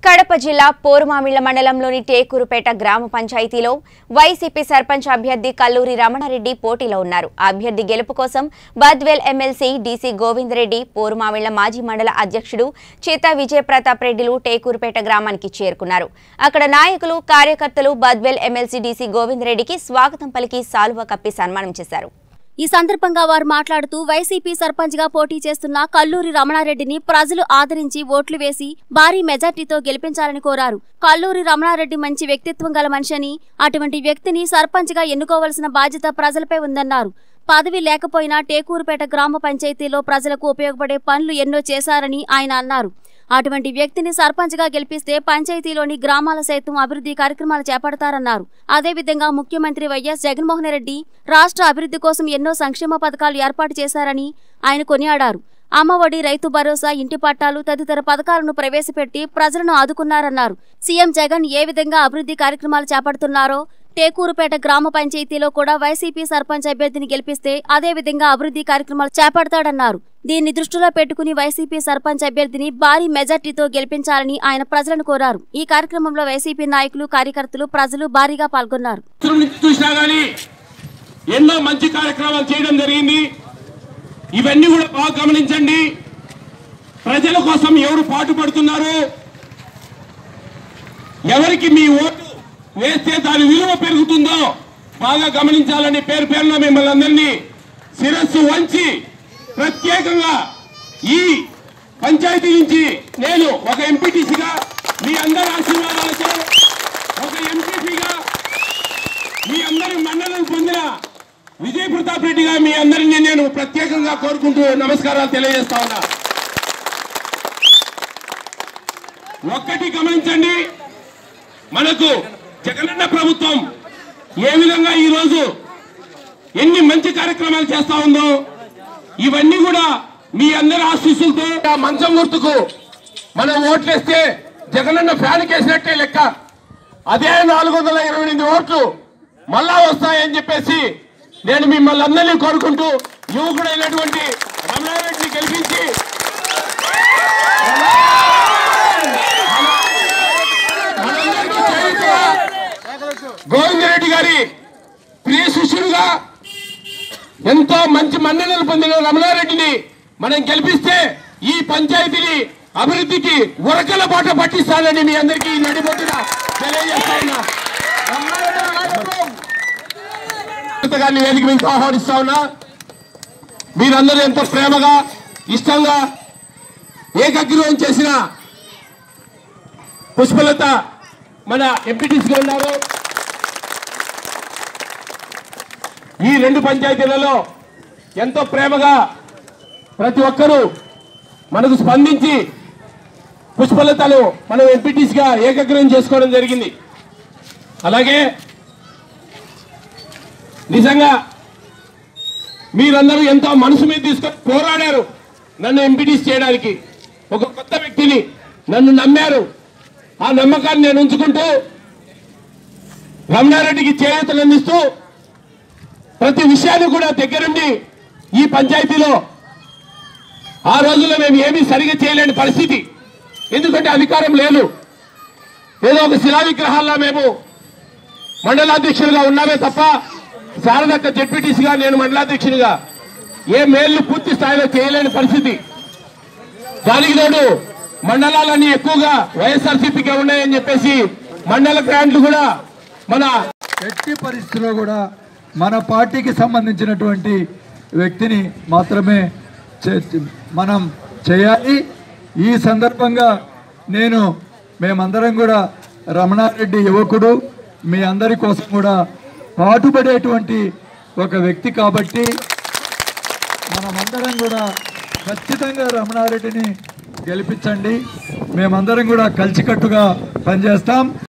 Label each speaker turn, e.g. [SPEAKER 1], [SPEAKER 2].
[SPEAKER 1] కడప జిల్లా పోరుమామిళ్ల మండలంలోని టేకూరుపేట గ్రామ పంచాయతీలో వైసీపీ సర్పంచ్ అభ్యర్థి కల్లూరి రమణారెడ్డి పోటీలో ఉన్నారు ఆ అభ్యర్థి గెలుపు కోసం బద్వేల్ ఎమ్మెల్సీ డీసీ గోవింద్ రెడ్డి పోరుమామిళ్ల మాజీ మండల అధ్యక్షుడు చేత విజయప్రతాప్ రెడ్డిలు టేకూరుపేట గ్రామానికి చేరుకున్నారు అక్కడ నాయకులు కార్యకర్తలు బద్వేల్ ఎమ్మెల్సీ డీసీ గోవింద్ రెడ్డికి స్వాగతం పలికి సాలువ కప్పి సన్మానం చేశారు
[SPEAKER 2] ఈ సందర్భంగా వారు మాట్లాడుతూ వైసీపీ సర్పంచ్ గా పోటీ చేస్తున్న కల్లూరి రమణారెడ్డిని ప్రజలు ఆదరించి ఓట్లు వేసి భారీ మెజార్టీతో గెలిపించాలని కోరారు కల్లూరి రమణారెడ్డి మంచి వ్యక్తిత్వం గల మనిషి అని అటువంటి వ్యక్తిని సర్పంచ్ గా ఎన్నుకోవాల్సిన బాధ్యత ప్రజలపై ఉందన్నారు పదవి లేకపోయినా టేకూరుపేట గ్రామ పంచాయతీలో ప్రజలకు ఉపయోగపడే పనులు ఎన్నో చేశారని ఆయన అన్నారు అటువంటి వ్యక్తిని సర్పంచ్ గా గెలిపిస్తే పంచాయతీలోని గ్రామాల సైతం అభివృద్ధి కార్యక్రమాలు చేపడతారన్నారు అదేవిధంగా ముఖ్యమంత్రి వైఎస్ జగన్మోహన్ రెడ్డి రాష్ట్ర అభివృద్ధి కోసం ఎన్నో సంక్షేమ పథకాలు ఏర్పాటు చేశారని ఆయన కొనియాడారు అమ్మఒడి రైతు భరోసా ఇంటి పట్టాలు తదితర పథకాలను ప్రవేశపెట్టి ప్రజలను ఆదుకున్నారన్నారు సీఎం జగన్ ఏ విధంగా అభివృద్ధి కార్యక్రమాలు చేపడుతున్నారో టేకూరుపేట గ్రామ పంచాయతీలో కూడా వైసీపీ సర్పంచ్ అభ్యర్థిని గెలిపిస్తే అదే విధంగా అభివృద్ధి కార్యక్రమాలు చేపడతాడన్నారు దీన్ని దృష్టిలో పెట్టుకుని వైసీపీ సర్పంచ్ అభ్యర్థిని భారీ మెజార్టీతో గెలిపించాలని ఆయన ప్రజలను కోరారు ఈ కార్యక్రమంలో వైసీపీ నాయకులు కార్యకర్తలు ప్రజలు భారీగా పాల్గొన్నారు
[SPEAKER 3] సంవత్సరం నుంచి చూసినా గానీ ఎన్నో మంచి కార్యక్రమాలు చేయడం జరిగింది ఇవన్నీ కూడా బాగా గమనించండి ప్రజల కోసం ఎవరు పాటుపడుతున్నారు ఎవరికి మీ ఓటు వేస్తే దాని విలువ పెరుగుతుందో బాగా గమనించాలని పేరు పేరున మిమ్మల్ని అందరినీ శిరస్సు వంచి ప్రత్యేకంగా ఈ పంచాయతీ నుంచి నేను ఒక ఎంపీటీసీగా మీ అందరి ఆశీర్వాదాలతో ఒక ఎంపీపీగా మీ అందరి మన్ననలు పొందిన విజయ్ ప్రతాప్ రెడ్డిగా మీ అందరినీ నేను ప్రత్యేకంగా కోరుకుంటూ నమస్కారాలు తెలియజేస్తా ఉన్నా ఒక్కటి గమనించండి మనకు జగనన్న ప్రభుత్వం ఏ విధంగా ఈ రోజు ఎన్ని మంచి కార్యక్రమాలు చేస్తా ఉందో ఇవన్నీ కూడా మీ అందరి ఆశీస్సులతో ఆ మంచం గుర్తుకు మనం ఓట్లేస్తే జగనన్న ఫ్యాన్ కేసినట్టే లెక్క అదే నాలుగు వందల ఇరవై ఎనిమిది ఓట్లు మళ్ళా వస్తాయని చెప్పేసి నేను మిమ్మల్ని అందరినీ కోరుకుంటూ యువకుడైనటువంటి రమణారెడ్డిని గెలిపించి మనందరికీ చేయూతగా గోవిందరెడ్డి గారి ప్రియ శిష్యుడుగా ఎంతో మంచి మన్ననలు పొందిన రమణారెడ్డిని మనం గెలిపిస్తే ఈ పంచాయతీని అభివృద్ధికి ఉరకల బాట పట్టిస్తానని మీ అందరికీ ఈ నడిబొట్టున తెలియజేస్తా ఉన్నా రమణారెడ్డి గారిని వేదిక మీకు ఆహ్వానిస్తా ఉన్నా మీరందరూ ఎంతో ప్రేమగా ఇష్టంగా ఏకగ్రీవం చేసిన పుష్పలత మన ఎంపీటీసీగా ఉన్నారు ఈ రెండు పంచాయతీలలో ఎంతో ప్రేమగా ప్రతి ఒక్కరూ మనకు స్పందించి పుష్పలతను మనం ఎంపీటీసీగా ఏకగ్రహం చేసుకోవడం జరిగింది అలాగే నిజంగా మీరందరూ ఎంతో మనసు మీద తీసుకొని పోరాడారు నన్ను ఎంపీటీసీ చేయడానికి ఒక కొత్త వ్యక్తిని నన్ను నమ్మారు ఆ నమ్మకాన్ని నేను ఉంచుకుంటూ రమణారెడ్డికి చేయూతలు అందిస్తూ ప్రతి విషయాన్ని కూడా దగ్గరుండి ఈ పంచాయతీలో ఆ రోజుల్లో మేము ఏమీ సరిగా చేయలేని పరిస్థితి ఎందుకంటే అధికారం లేదు ఏదో ఒక శిలా విగ్రహాల్లో మేము మండలాధ్యక్షులుగా ఉన్నామే తప్ప శారదక్క జెడ్పీటీసీగా నేను మండలాధ్యక్షునిగా ఏ మేళ్లు పూర్తి స్థాయిలో చేయలేని పరిస్థితి దానికి తోడు మండలాలన్నీ ఎక్కువగా వైఎస్ఆర్సీపీకే ఉన్నాయని చెప్పేసి మండల గ్రాంట్లు కూడా మన
[SPEAKER 4] ఎట్టి పరిస్థితిలో కూడా మన పార్టీకి సంబంధించినటువంటి వ్యక్తిని మాత్రమే చే- మనం చేయాలి ఈ సందర్భంగా నేను మేమందరం కూడా రమణారెడ్డి యువకుడు మీ అందరి కోసం కూడా పాటుపడేటువంటి ఒక వ్యక్తి కాబట్టి మనమందరం కూడా ఖచ్చితంగా రమణారెడ్డిని గెలిపించండి మేమందరం కూడా కలిసికట్టుగా పనిచేస్తాం